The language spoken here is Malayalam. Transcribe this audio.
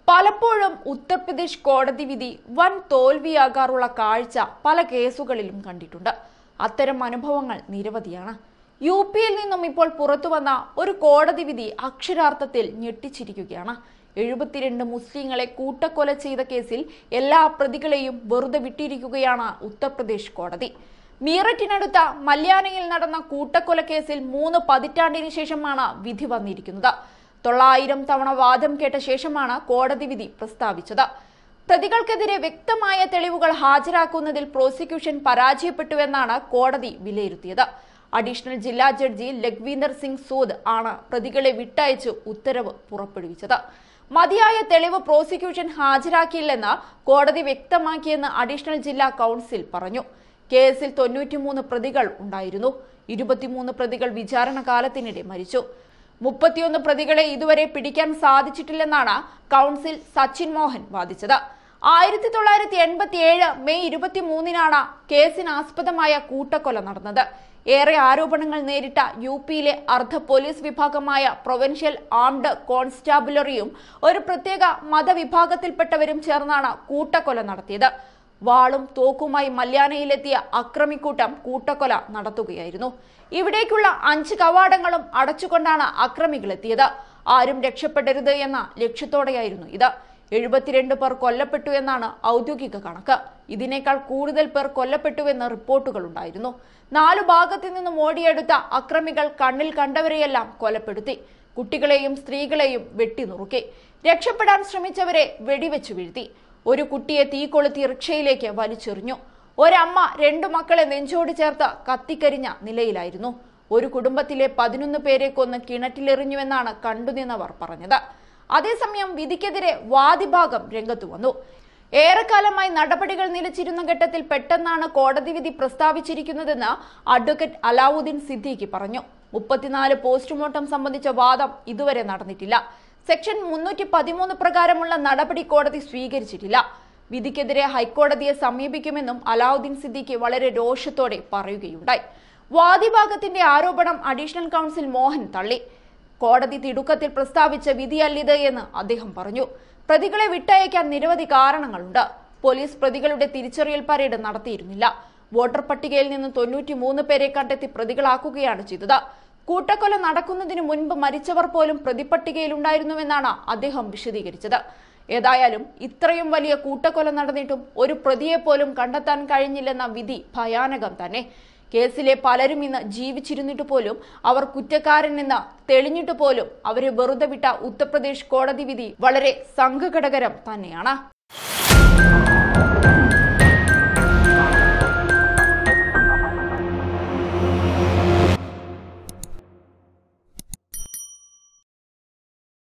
പലപ്പോഴും ഉത്തർപ്രദേശ് കോടതി വിധി വൻ തോൽവിയാകാറുള്ള കാഴ്ച പല കേസുകളിലും കണ്ടിട്ടുണ്ട് അത്തരം അനുഭവങ്ങൾ നിരവധിയാണ് യു പിയിൽ നിന്നും ഇപ്പോൾ പുറത്തുവന്ന ഒരു കോടതി വിധി അക്ഷരാർത്ഥത്തിൽ ഞെട്ടിച്ചിരിക്കുകയാണ് എഴുപത്തിരണ്ട് മുസ്ലിങ്ങളെ കൂട്ടക്കൊല ചെയ്ത കേസിൽ എല്ലാ പ്രതികളെയും വെറുതെ വിട്ടിരിക്കുകയാണ് ഉത്തർപ്രദേശ് കോടതി മീററ്റിനടുത്ത മല്യാനയിൽ നടന്ന കൂട്ടക്കൊല കേസിൽ മൂന്ന് പതിറ്റാണ്ടിന് ശേഷമാണ് വിധി വന്നിരിക്കുന്നത് തൊള്ളായിരം തവണ വാദം കേട്ട ശേഷമാണ് കോടതി വിധി പ്രസ്താവിച്ചത് പ്രതികൾക്കെതിരെ വ്യക്തമായ തെളിവുകൾ ഹാജരാക്കുന്നതിൽ പ്രോസിക്യൂഷൻ പരാജയപ്പെട്ടുവെന്നാണ് കോടതി വിലയിരുത്തിയത് അഡീഷണൽ ജില്ലാ ജഡ്ജി ലഖ്വീന്ദർ സിംഗ് സൂദ് ആണ് പ്രതികളെ വിട്ടയച്ച് ഉത്തരവ് പുറപ്പെടുവിച്ചത് മതിയായ തെളിവ് പ്രോസിക്യൂഷൻ ഹാജരാക്കിയില്ലെന്ന് കോടതി വ്യക്തമാക്കിയെന്ന് അഡീഷണൽ ജില്ലാ കൗൺസിൽ പറഞ്ഞു കേസിൽ തൊണ്ണൂറ്റിമൂന്ന് പ്രതികൾ ഉണ്ടായിരുന്നു ഇരുപത്തിമൂന്ന് പ്രതികൾ വിചാരണ കാലത്തിനിടെ മരിച്ചു മുപ്പത്തിയൊന്ന് പ്രതികളെ ഇതുവരെ പിടിക്കാൻ സാധിച്ചിട്ടില്ലെന്നാണ് കൗൺസിൽ സച്ചിൻ മോഹൻ വാദിച്ചത് ആയിരത്തി തൊള്ളായിരത്തി എൺപത്തി ഏഴ് മെയ് ഇരുപത്തിമൂന്നിനാണ് കേസിനാസ്പദമായ കൂട്ടക്കൊല നടന്നത് ഏറെ ആരോപണങ്ങൾ നേരിട്ട യു പിയിലെ അർദ്ധ പോലീസ് വിഭാഗമായ പ്രൊവിൻഷ്യൽ ആംഡ് കോൺസ്റ്റാബുലറിയും ഒരു പ്രത്യേക മതവിഭാഗത്തിൽപ്പെട്ടവരും ചേർന്നാണ് കൂട്ടക്കൊല നടത്തിയത് വാളും തോക്കുമായി മല്യാനയിലെത്തിയ അക്രമിക്കൂട്ടം കൂട്ടക്കൊല നടത്തുകയായിരുന്നു ഇവിടേക്കുള്ള അഞ്ച് കവാടങ്ങളും അടച്ചുകൊണ്ടാണ് അക്രമികൾ എത്തിയത് ആരും രക്ഷപ്പെടരുത് എന്ന ലക്ഷ്യത്തോടെയായിരുന്നു ഇത് എഴുപത്തിരണ്ട് പേർ കൊല്ലപ്പെട്ടു എന്നാണ് ഔദ്യോഗിക കണക്ക് ഇതിനേക്കാൾ കൂടുതൽ പേർ കൊല്ലപ്പെട്ടുവെന്ന് റിപ്പോർട്ടുകൾ ഉണ്ടായിരുന്നു നാലു ഭാഗത്തു നിന്നും ഓടിയെടുത്ത അക്രമികൾ കണ്ണിൽ കണ്ടവരെയെല്ലാം കൊലപ്പെടുത്തി കുട്ടികളെയും സ്ത്രീകളെയും വെട്ടിനുറുക്കി രക്ഷപ്പെടാൻ ശ്രമിച്ചവരെ വെടിവെച്ചു വീഴ്ത്തി ഒരു കുട്ടിയെ തീ കൊളുത്തി റിക്ഷയിലേക്ക് വലിച്ചെറിഞ്ഞു ഒരമ്മ രണ്ടു മക്കളെ നെഞ്ചോട് ചേർത്ത് കത്തിക്കരിഞ്ഞ നിലയിലായിരുന്നു ഒരു കുടുംബത്തിലെ പതിനൊന്ന് പേരെ കൊന്ന് കിണറ്റിലെറിഞ്ഞുവെന്നാണ് കണ്ടുനിന്നവർ പറഞ്ഞത് അതേസമയം വിധിക്കെതിരെ വാദിഭാഗം രംഗത്തു വന്നു ഏറെക്കാലമായി നടപടികൾ നിലച്ചിരുന്ന ഘട്ടത്തിൽ പെട്ടെന്നാണ് കോടതി വിധി പ്രസ്താവിച്ചിരിക്കുന്നതെന്ന് അഡ്വക്കേറ്റ് അലാവുദ്ദീൻ സിദ്ദീഖി പറഞ്ഞു മുപ്പത്തിനാല് പോസ്റ്റ്മോർട്ടം സംബന്ധിച്ച വാദം ഇതുവരെ നടന്നിട്ടില്ല സെക്ഷൻ മുന്നൂറ്റി പതിമൂന്ന് പ്രകാരമുള്ള നടപടി കോടതി സ്വീകരിച്ചിട്ടില്ല വിധിക്കെതിരെ ഹൈക്കോടതിയെ സമീപിക്കുമെന്നും അലാവുദ്ദീൻ സിദ്ദീഖി വളരെ രോഷത്തോടെ പറയുകയുണ്ടായി വാദിഭാഗത്തിന്റെ ആരോപണം അഡീഷണൽ കൗൺസിൽ മോഹൻ തള്ളി കോടതി തിടുക്കത്തിൽ പ്രസ്താവിച്ച വിധിയല്ലിത് എന്ന് അദ്ദേഹം പറഞ്ഞു പ്രതികളെ വിട്ടയക്കാൻ നിരവധി കാരണങ്ങളുണ്ട് പോലീസ് പ്രതികളുടെ തിരിച്ചറിയൽ പരേഡ് നടത്തിയിരുന്നില്ല വോട്ടർ പട്ടികയിൽ നിന്ന് തൊണ്ണൂറ്റി മൂന്ന് പേരെ കണ്ടെത്തി പ്രതികളാക്കുകയാണ് ചെയ്തത് കൂട്ടക്കൊല നടക്കുന്നതിന് മുൻപ് മരിച്ചവർ പോലും പ്രതിപട്ടികയിലുണ്ടായിരുന്നുവെന്നാണ് അദ്ദേഹം വിശദീകരിച്ചത് ഏതായാലും ഇത്രയും വലിയ കൂട്ടക്കൊല നടന്നിട്ടും ഒരു പ്രതിയെ പോലും കണ്ടെത്താൻ കഴിഞ്ഞില്ലെന്ന വിധി ഭയാനകം തന്നെ കേസിലെ പലരും ഇന്ന് ജീവിച്ചിരുന്നിട്ട് പോലും അവർ കുറ്റക്കാരനെന്ന് തെളിഞ്ഞിട്ട് പോലും അവരെ വെറുതെ വിട്ട ഉത്തർപ്രദേശ് കോടതി വിധി വളരെ സംഘഘടകരം തന്നെയാണ്